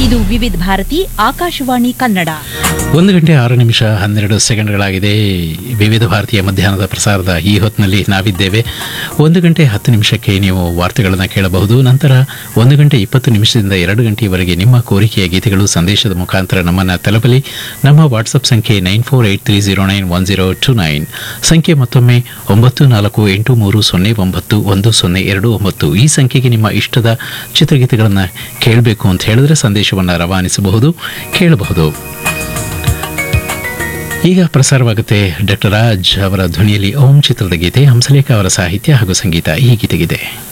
ಇದು ವಿವಿಧ ಭಾರತಿ ಆಕಾಶವಾಣಿ ಕನ್ನಡ ಒಂದು ಗಂಟೆ ಆರು ನಿಮಿಷ ಹನ್ನೆರಡು ಸೆಕೆಂಡ್ಗಳಾಗಿದೆ ವಿವಿಧ ಭಾರತೀಯ ಮಧ್ಯಾಹ್ನದ ಪ್ರಸಾರದ ಈ ಹೊತ್ತಿನಲ್ಲಿ ನಾವಿದ್ದೇವೆ ಒಂದು ಗಂಟೆ ಹತ್ತು ನಿಮಿಷಕ್ಕೆ ನೀವು ವಾರ್ತೆಗಳನ್ನು ಕೇಳಬಹುದು ನಂತರ ಒಂದು ಗಂಟೆ ಇಪ್ಪತ್ತು ನಿಮಿಷದಿಂದ ಎರಡು ಗಂಟೆಯವರೆಗೆ ನಿಮ್ಮ ಕೋರಿಕೆಯ ಗೀತೆಗಳು ಸಂದೇಶದ ಮುಖಾಂತರ ನಮ್ಮನ್ನು ತಲುಪಲಿ ನಮ್ಮ ವಾಟ್ಸಪ್ ಸಂಖ್ಯೆ nine four eight three zero nine one zero two nine ಸಂಖ್ಯೆ ಮತ್ತೊಮ್ಮೆ ಒಂಬತ್ತು ನಾಲ್ಕು ಎಂಟು ಮೂರು ಸೊನ್ನೆ ಒಂಬತ್ತು ಒಂದು ಸೊನ್ನೆ ಎರಡು ಒಂಬತ್ತು ಈ ಸಂಖ್ಯೆಗೆ ನಿಮ್ಮ ಇಷ್ಟದ ಚಿತ್ರಗೀತೆಗಳನ್ನು ಕೇಳಬೇಕು ಅಂತ ಹೇಳಿದ್ರೆ ಸಂದೇಶವನ್ನು ರವಾನಿಸಬಹುದು ಕೇಳಬಹುದು ಈಗ ಪ್ರಸಾರವಾಗುತ್ತೆ ಡಾಕ್ಟರ್ ರಾಜ್ ಅವರ ಧ್ವನಿಯಲ್ಲಿ ಓಂ ಚಿತ್ರದ ಗೀತೆ ಹಂಸಲೇಖ ಅವರ ಸಾಹಿತ್ಯ ಹಾಗೂ ಸಂಗೀತ ಈ ಗೀತೆಗಿದೆ